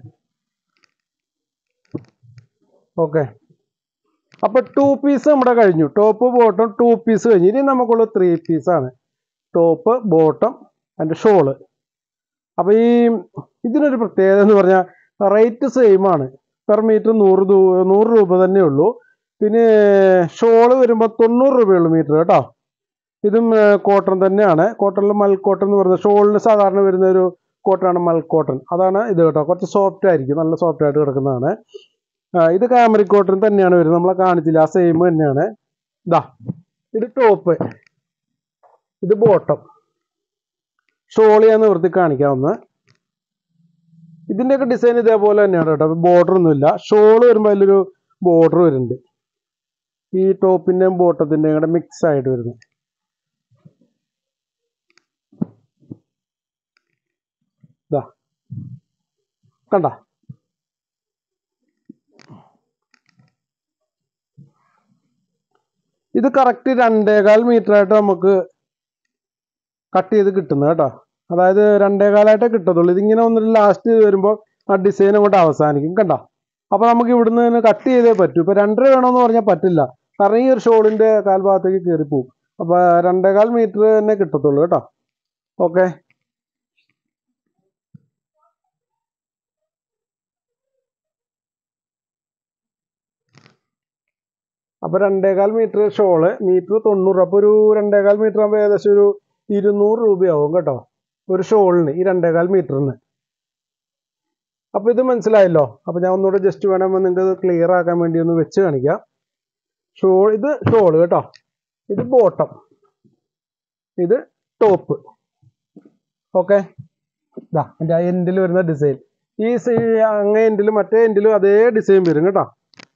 ഓക്കെ അപ്പൊ ടു പീസ് നമ്മുടെ കഴിഞ്ഞു ടോപ്പ് ബോട്ടം ടു പീസ് കഴിഞ്ഞു ഇനി നമുക്കുള്ള ത്രീ പീസാണ് ടോപ്പ് ബോട്ടം അതിൻ്റെ ഷോള് അപ്പൊ ഈ ഇതിനൊരു പ്രത്യേകത എന്ന് പറഞ്ഞാൽ റേറ്റ് സെയിം ആണ് പെർ മീറ്റർ നൂറ് ദൂ- നൂറ് രൂപ തന്നെ ഉള്ളൂ പിന്നെ ഷോള് വരുമ്പോൾ തൊണ്ണൂറ് രൂപയുള്ളൂ മീറ്റർ കേട്ടോ ഇതും കോട്ടൺ തന്നെയാണ് കോട്ടണിൽ മൽ കോട്ടൺ എന്ന് പറയുന്നത് ഷോളിന് സാധാരണ വരുന്ന ഒരു കോട്ടണാണ് മൽ കോട്ടൺ അതാണ് ഇത് കേട്ടോ കുറച്ച് സോഫ്റ്റ് ആയിരിക്കും നല്ല സോഫ്റ്റ് ആയിട്ട് കിടക്കുന്നതാണ് ആ, ഇത് കാമറി കോട്ടൺ തന്നെയാണ് വരുന്നത് നമ്മളെ കാണിച്ചില്ല ആ സെയിം തന്നെയാണ് ഇതാ ഇത് ടോപ്പ് ഇത് ബോട്ടം ഷോള് ഞാൻ നിവർത്തി കാണിക്കാവുന്ന ഇതിന്റെയൊക്കെ ഡിസൈൻ ഇതേപോലെ തന്നെയാണ് കേട്ടോ ബോർഡർ ഒന്നുമില്ല ഷോള് വരുമ്പോൾ അതിലൊരു ബോർഡർ വരുന്നുണ്ട് ഈ ടോപ്പിന്റെയും ബോട്ടത്തിന്റെയും കൂടെ മിക്സ് ആയിട്ട് വരുന്നത് ഇതാ കണ്ട ഇത് കറക്റ്റ് രണ്ടേകാൽ മീറ്റർ ആയിട്ട് നമുക്ക് കട്ട് ചെയ്ത് കിട്ടുന്നത് കേട്ടോ അതായത് രണ്ടേകാലായിട്ടേ കിട്ടത്തുള്ളൂ ഇതിങ്ങനെ വന്നിട്ട് ലാസ്റ്റ് വരുമ്പോൾ ആ ഡിസൈൻ അങ്ങോട്ട് അവസാനിക്കും കണ്ടോ അപ്പൊ നമുക്ക് ഇവിടുന്ന് കട്ട് ചെയ്തേ പറ്റൂ ഇപ്പൊ രണ്ടര വേണമെന്ന് പറഞ്ഞാൽ പറ്റില്ല കാരണം ഈ ഒരു ഷോളിന്റെ കാൽഭാഗത്തേക്ക് കയറി പോകും അപ്പൊ രണ്ടേകാൽ മീറ്റർ തന്നെ കിട്ടത്തുള്ളൂ കേട്ടോ ഓക്കെ അപ്പൊ രണ്ടേകാൽ മീറ്റർ ഷോള് മീറ്റർ തൊണ്ണൂറ് അപ്പൊ ഒരു രണ്ടേകാൽ മീറ്റർ ആകുമ്പോൾ ഏകദേശം ഒരു ഇരുന്നൂറ് രൂപയാവും കേട്ടോ ഒരു ഷോളിന് ഈ രണ്ടേകാൽ മീറ്ററിന് അപ്പൊ ഇത് മനസ്സിലായല്ലോ അപ്പൊ ഞാൻ ഒന്നുകൂടെ ജസ്റ്റ് വേണമെങ്കിൽ നിങ്ങൾക്ക് ക്ലിയർ ആക്കാൻ വേണ്ടി ഒന്ന് വെച്ച് കാണിക്കാം ഷോൾ ഇത് ഷോള് കേട്ടോ ഇത് ബോട്ടം ഇത് ടോപ്പ് ഓക്കെ ഇതാ എൻ്റെ ആ എൻഡിൽ വരുന്ന ഡിസൈൻ ഈ സൈ- അങ്ങേ എൻഡിലും മറ്റേ എൻഡിലും അതേ ഡിസൈൻ വരും കേട്ടോ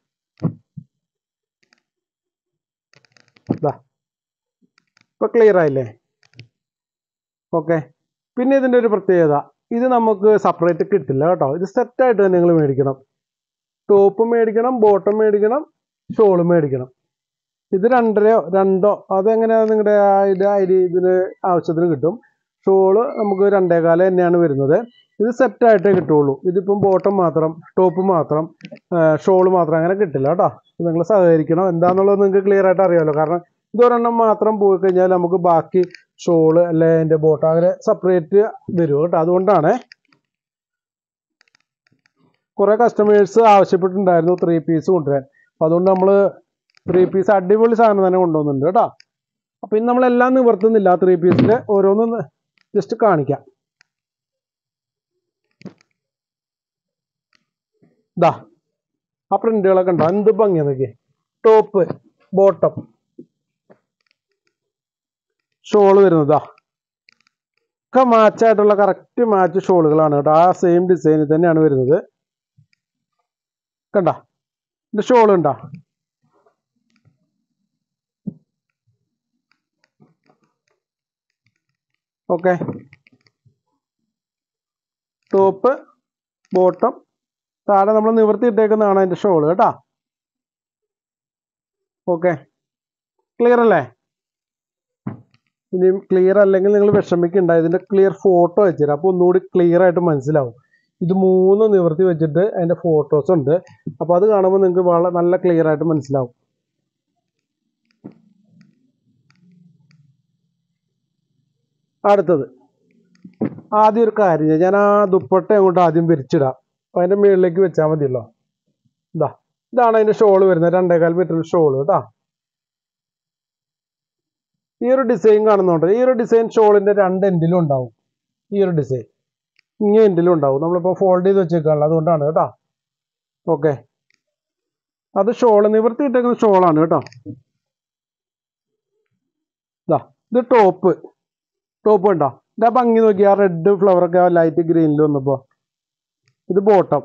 ഇതാ ഇപ്പൊ ക്ലിയർ ആയില്ലേ ഓക്കെ പിന്നെ ഇതിന്റെ ഒരു പ്രത്യേകത ഇത് നമുക്ക് സെപ്പറേറ്റ് കിട്ടില്ല കേട്ടോ ഇത് സെറ്റ് ആയിട്ട് തന്നെ നിങ്ങൾ മേടിക്കണം ടോപ്പ് മേടിക്കണം ബോട്ടം മേടിക്കണം ഷോള് മേടിക്കണം ഇത് രണ്ടരയോ രണ്ടോ അതെങ്ങനെയാ നിങ്ങളുടെ ഇത് ഐഡി ഇതിന് ആവശ്യത്തിന് കിട്ടും ഷോള് നമുക്ക് രണ്ടേകാലം തന്നെയാണ് വരുന്നത് ഇത് സെറ്റ് ആയിട്ടേ കിട്ടുള്ളൂ ഇതിപ്പം ബോട്ടം മാത്രം ടോപ്പ് മാത്രം ഷോള് മാത്രം അങ്ങനെ കിട്ടില്ല കേട്ടോ നിങ്ങൾ സഹകരിക്കണം എന്താണെന്നുള്ളത് നിങ്ങൾക്ക് ക്ലിയർ ആയിട്ട് അറിയാമല്ലോ കാരണം ഇതൊരെണ്ണം മാത്രം പോയി കഴിഞ്ഞാൽ നമുക്ക് ബാക്കി ഷോള് അല്ലെ അതിന്റെ ബോട്ട് അങ്ങനെ സെപ്പറേറ്റ് വരും കേട്ടോ അതുകൊണ്ടാണ് കുറെ കസ്റ്റമേഴ്സ് ആവശ്യപ്പെട്ടിട്ടുണ്ടായിരുന്നു ത്രീ പീസ് കൊണ്ടുവരാൻ അപ്പൊ അതുകൊണ്ട് നമ്മൾ ത്രീ പീസ് അടിപൊളി സാധനം തന്നെ കൊണ്ടുവന്നിട്ടുണ്ട് കേട്ടോ അപ്പൊ ഇന്ന് നമ്മളെല്ലാം നിവർത്തുന്നില്ല ത്രീ പീസിൽ ഓരോന്ന് ജസ്റ്റ് കാണിക്കാം ദാ ആ പ്രിന്റുകളൊക്കെ ഉണ്ടോ എന്ത് ഭംഗി അതൊക്കെ ടോപ്പ് ബോട്ടം ഷോള് വരുന്നതാ ഒക്കെ മാച്ചായിട്ടുള്ള കറക്റ്റ് മാച്ച് ഷോളുകളാണ് കേട്ടോ ആ സെയിം ഡിസൈനിൽ തന്നെയാണ് വരുന്നത് കണ്ട ഇത് ഷോൾ ഉണ്ടോ ഓക്കെ ടോപ്പ് ബോട്ടം താഴെ നമ്മൾ നിവർത്തിയിട്ടേക്കുന്നതാണ് അതിന്റെ ഷോള് കേട്ടോ ഓക്കെ ക്ലിയർ അല്ലേ ഇനി ക്ലിയർ അല്ലെങ്കിൽ നിങ്ങൾ വിഷമിക്കണ്ട ഇതിൻ്റെ ക്ലിയർ ഫോട്ടോ വെച്ചുതരാം അപ്പോൾ ഒന്നുകൂടി ക്ലിയർ ആയിട്ട് മനസ്സിലാവും ഇത് മൂന്ന് നിവർത്തി വെച്ചിട്ട് അതിൻ്റെ ഫോട്ടോസ് ഉണ്ട് അപ്പോൾ അത് കാണുമ്പോൾ നിങ്ങൾക്ക് വളരെ നല്ല ക്ലിയർ ആയിട്ട് മനസ്സിലാവും അടുത്തത് ആദ്യം ഒരു കാര്യം ചെയ്യാം. ഞാൻ ആ ദുപ്പട്ട അങ്ങോട്ട് ആദ്യം വിരിച്ചിടാം അപ്പോൾ അതിൻ്റെ മുകളിലേക്ക് വെച്ചാൽ മതിയല്ലോ ഇതാ ഇതാണ് അതിൻ്റെ ഷോള് വരുന്നത് രണ്ടേകാൽ മീറ്റർ ഷോള് കേട്ടോ ഈ ഒരു ഡിസൈൻ കാണുന്നുണ്ട് ഈ ഒരു ഡിസൈൻ ഷോളിൻ്റെ രണ്ട് എൻഡിലും ഉണ്ടാവും ഈ ഒരു ഡിസൈൻ ഇങ്ങനെ എൻഡിലും ഉണ്ടാവും നമ്മളിപ്പോൾ ഫോൾഡ് ചെയ്ത് വെച്ചേക്കാണല്ലോ അതുകൊണ്ടാണ് കേട്ടോ ഓക്കെ അത് ഷോള് നിവർത്തിയിട്ടേക്കുന്ന ഷോളാണ് കേട്ടോ ഇതാ ഇത് ടോപ്പ് ടോപ്പ് ഉണ്ടോ ഇതാ ഭംഗി നോക്കി ആ റെഡ് ഫ്ലവറൊക്കെ ആ ലൈറ്റ് ഗ്രീനിൽ വന്നപ്പോൾ ഇത് ബോട്ടം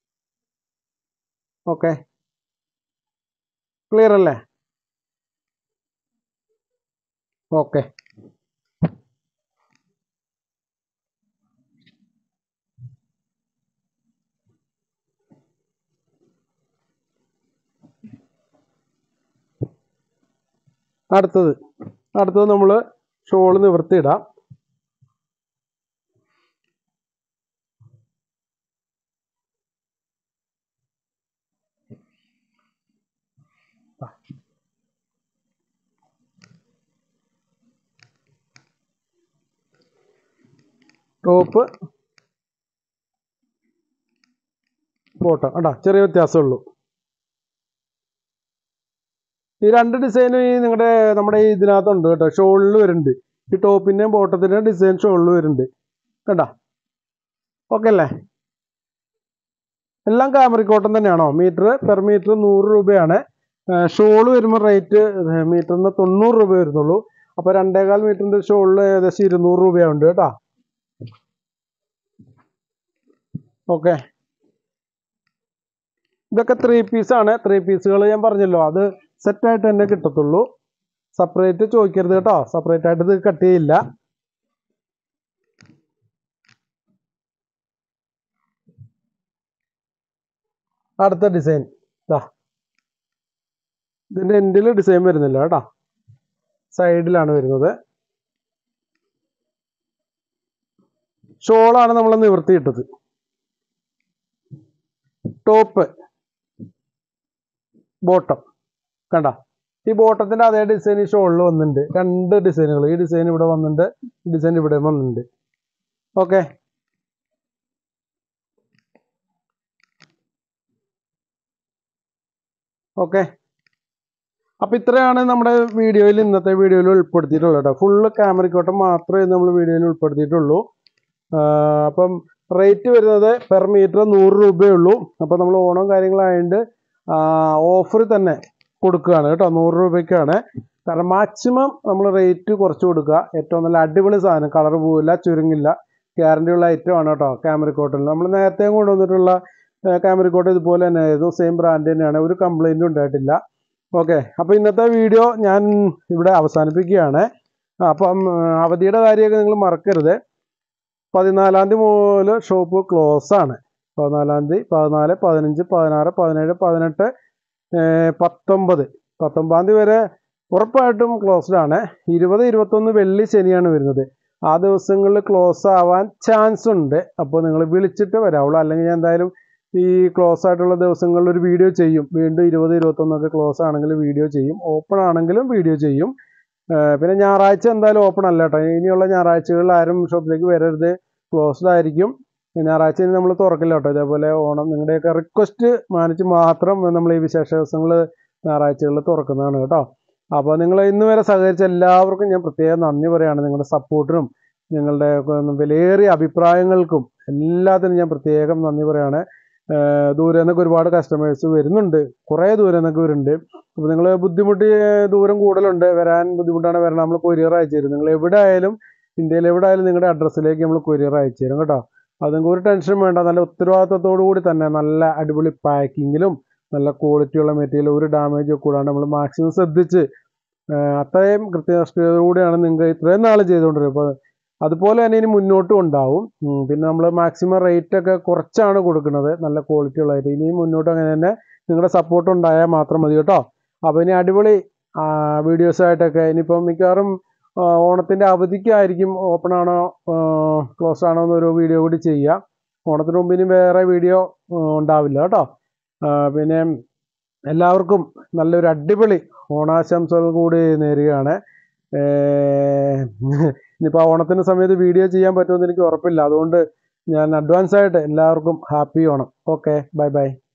ഓക്കെ ക്ലിയർ അല്ലേ ഓക്കെ അടുത്തത് അടുത്തത് നമ്മൾ ഷോള് നിവർത്തിയിടാം ടോപ്പ് ബോട്ടം കേട്ടോ ചെറിയ വ്യത്യാസമുള്ളൂ ഈ രണ്ട് ഡിസൈനും ഈ നിങ്ങളുടെ നമ്മുടെ ഈ ഇതിനകത്തുണ്ട് കേട്ടോ ഷോളിൽ വരുന്നുണ്ട് ഈ ടോപ്പിൻ്റെയും ബോട്ടത്തിൻ്റെയും ഡിസൈൻ ഷോളിൽ വരുന്നുണ്ട് കണ്ടോ ഓക്കെ അല്ലേ എല്ലാം കാമറി കോട്ടൺ തന്നെയാണോ മീറ്റർ പെർ മീറ്റർ നൂറ് രൂപയാണ് ഷോള് വരുമ്പോൾ റേറ്റ് മീറ്ററിന് തൊണ്ണൂറ് രൂപ വരുന്നുള്ളൂ അപ്പോൾ രണ്ടേകാൽ മീറ്ററിൻ്റെ ഷോളിൽ ഏകദേശം ഇരുന്നൂറ് രൂപയുണ്ട് കേട്ടോ ഓക്കെ ഇതൊക്കെ ത്രീ പീസാണ് ത്രീ പീസുകൾ ഞാൻ പറഞ്ഞല്ലോ അത് സെറ്റായിട്ട് തന്നെ കിട്ടത്തുള്ളൂ സെപ്പറേറ്റ് ചോദിക്കരുത് കേട്ടോ സെപ്പറേറ്റ് ആയിട്ട് ഇത് കട്ട് ചെയ്യില്ല അടുത്ത ഡിസൈൻ ഇതാ ഇതിൻ്റെ എൻഡിൽ ഡിസൈൻ വരുന്നില്ല കേട്ടോ സൈഡിലാണ് വരുന്നത് ഷോളാണ് നമ്മൾ നിവർത്തിയിട്ടത് ടോപ്പ് ബോട്ടം കണ്ട ഈ ബോട്ടത്തിന്റെ അതേ ഡിസൈൻ ഈ ഷോളിൽ വന്നിട്ടുണ്ട് രണ്ട് ഡിസൈനുകൾ ഈ ഡിസൈൻ ഇവിടെ വന്നിട്ടുണ്ട് ഈ ഡിസൈൻ ഇവിടെ വന്നിട്ടുണ്ട് ഓക്കെ ഓക്കെ അപ്പൊ ഇത്രയാണ് നമ്മുടെ വീഡിയോയിൽ ഇന്നത്തെ വീഡിയോയിൽ ഉൾപ്പെടുത്തിയിട്ടുള്ളത് കേട്ടോ ഫുള്ള് ക്യാമറയ്ക്കോട്ടം മാത്രമേ നമ്മൾ വീഡിയോയിൽ ഉൾപ്പെടുത്തിയിട്ടുള്ളൂ ആ, അപ്പം റേറ്റ് വരുന്നത് പെർ മീറ്റർ നൂറ് രൂപയേ ഉള്ളൂ അപ്പോൾ നമ്മൾ ഓണം കാര്യങ്ങളായതുകൊണ്ട് ഓഫർ തന്നെ കൊടുക്കുകയാണ് കേട്ടോ നൂറ് രൂപയ്ക്കാണ് കാരണം മാക്സിമം നമ്മൾ റേറ്റ് കുറച്ച് കൊടുക്കുക ഏറ്റവും നല്ല അടിപൊളി സാധനം കളർ പോവില്ല ചുരുങ്ങില്ല ഗ്യാരണ്ടി ഉള്ള ഐറ്റം ആണ് കേട്ടോ ക്യാമറ കോട്ടൺ നമ്മൾ നേരത്തെ കൊണ്ടുവന്നിട്ടുള്ള ക്യാമറ കോട്ടൺ ഇതുപോലെ തന്നെ ആയിരുന്നു സെയിം ബ്രാൻഡ് തന്നെയാണ് ഒരു കംപ്ലൈൻറ്റും ഉണ്ടായിട്ടില്ല ഓക്കെ അപ്പോൾ ഇന്നത്തെ വീഡിയോ ഞാൻ ഇവിടെ അവസാനിപ്പിക്കുകയാണ് അപ്പം ആ, അവധിയുടെ കാര്യമൊക്കെ നിങ്ങൾ മറക്കരുത് പതിനാലാം തീയതി മുതൽ ഷോപ്പ് ക്ലോസ് ആണ് പതിനാലാം തീയതി പതിനാല് പതിനഞ്ച് പതിനാറ് പതിനേഴ് പതിനെട്ട് ഏർ പത്തൊമ്പത് പത്തൊമ്പതാം തീയതി വരെ ഉറപ്പായിട്ടും ക്ലോസ്ഡ് ആണ് ഇരുപത് ഇരുപത്തൊന്ന് വെള്ളി ശനിയാണ് വരുന്നത് ആ ദിവസങ്ങളിൽ ക്ലോസ് ആവാൻ ചാൻസ് ഉണ്ട് അപ്പോൾ നിങ്ങൾ വിളിച്ചിട്ട് വരാവുള്ളൂ അല്ലെങ്കിൽ ഞാൻ എന്തായാലും ഈ ക്ലോസ് ആയിട്ടുള്ള ദിവസങ്ങളിൽ ഒരു വീഡിയോ ചെയ്യും വീണ്ടും ഇരുപത് ഇരുപത്തൊന്നൊക്കെ ക്ലോസ് ആണെങ്കിൽ വീഡിയോ ചെയ്യും ഓപ്പൺ ആണെങ്കിലും വീഡിയോ ചെയ്യും ഏർ പിന്നെ ഞായറാഴ്ച എന്തായാലും ഓപ്പൺ അല്ല കേട്ടോ ഇനിയുള്ള ഞായറാഴ്ചകളിൽ ആരും ഷോപ്പിലേക്ക് വരരുത് ക്ലോസ്ഡ് ആയിരിക്കും ഞായറാഴ്ച ഇനി നമ്മൾ തുറക്കില്ല കേട്ടോ ഇതേപോലെ ഓണം നിങ്ങളുടെയൊക്കെ റിക്വസ്റ്റ് മാനിച്ച് മാത്രം നമ്മൾ ഈ വിശേഷ ദിവസങ്ങൾ ഞായറാഴ്ചകളിൽ തുറക്കുന്നതാണ് കേട്ടോ അപ്പോൾ നിങ്ങൾ ഇന്ന് വരെ സഹകരിച്ച എല്ലാവർക്കും ഞാൻ പ്രത്യേകം നന്ദി പറയുകയാണ് നിങ്ങളുടെ സപ്പോർട്ടിനും നിങ്ങളുടെ വിലയേറിയ അഭിപ്രായങ്ങൾക്കും എല്ലാത്തിനും ഞാൻ പ്രത്യേകം നന്ദി പറയുകയാണ് ഏർ ദൂരെ നിന്നൊക്കെ ഒരുപാട് കസ്റ്റമേഴ്സ് വരുന്നുണ്ട് കുറേ ദൂരെ നിന്നൊക്കെ വരുന്നുണ്ട് അപ്പോൾ നിങ്ങൾ ബുദ്ധിമുട്ടി ഏർ ദൂരം കൂടുതലുണ്ട് വരാൻ ബുദ്ധിമുട്ടാണ് വരണം നമ്മൾ കൊറിയർ അയച്ചു തരും നിങ്ങൾ എവിടെ ആയാലും ഇന്ത്യയിൽ എവിടെ ആയാലും നിങ്ങളുടെ അഡ്രസ്സിലേക്ക് നമ്മൾ കൊറിയർ അയച്ചു തരും കേട്ടോ അത് നിങ്ങൾക്ക് ഒരു ടെൻഷനും വേണ്ട നല്ല ഉത്തരവാദിത്തത്തോടു കൂടി തന്നെ നല്ല അടിപൊളി പാക്കിങ്ങിലും നല്ല ക്വാളിറ്റിയുള്ള മെറ്റീരിയൽ ഒരു ഡാമേജ് കൂടാണ്ട് നമ്മൾ മാക്സിമം ശ്രദ്ധിച്ച് ഏർ അത്രയും കൃത്യനിഷ്ഠയോടുകൂടിയാണ് നിങ്ങൾ ഇത്രയും നാൾ ചെയ്തുകൊണ്ടിരുന്നത് അപ്പോൾ അതുപോലെ തന്നെ ഇനി മുന്നോട്ടും ഉണ്ടാവും ഉം, പിന്നെ നമ്മൾ മാക്സിമം റേറ്റ് ഒക്കെ കുറച്ചാണ് കൊടുക്കുന്നത് നല്ല ക്വാളിറ്റി ഉള്ളതായിട്ട് ഇനിയും മുന്നോട്ട് അങ്ങനെ തന്നെ നിങ്ങളുടെ സപ്പോർട്ട് ഉണ്ടായാൽ മാത്രം മതി കേട്ടോ അപ്പോൾ ഇനി അടിപൊളി വീഡിയോസ് ആയിട്ടൊക്കെ ഇനിയിപ്പം മിക്കവാറും ആ, ഓണത്തിൻ്റെ അവധിക്കായിരിക്കും ഓപ്പൺ ആണോ ക്ലോസ് ആണോ എന്നൊരു വീഡിയോ കൂടി ചെയ്യാം ഓണത്തിന് മുമ്പ് ഇനി വേറെ വീഡിയോ ഉണ്ടാവില്ല കേട്ടോ ആ, പിന്നെ എല്ലാവർക്കും നല്ലൊരു അടിപൊളി ഓണാശംസകൾ കൂടി നേരുകയാണ് ഏഹ് ഇനിയിപ്പോൾ ഓണത്തിൻ്റെ സമയത്ത് വീഡിയോ ചെയ്യാൻ പറ്റുമെന്ന് എനിക്ക് ഉറപ്പില്ല അതുകൊണ്ട് ഞാൻ അഡ്വാൻസ് ആയിട്ട് എല്ലാവർക്കും happy Onam okay bye by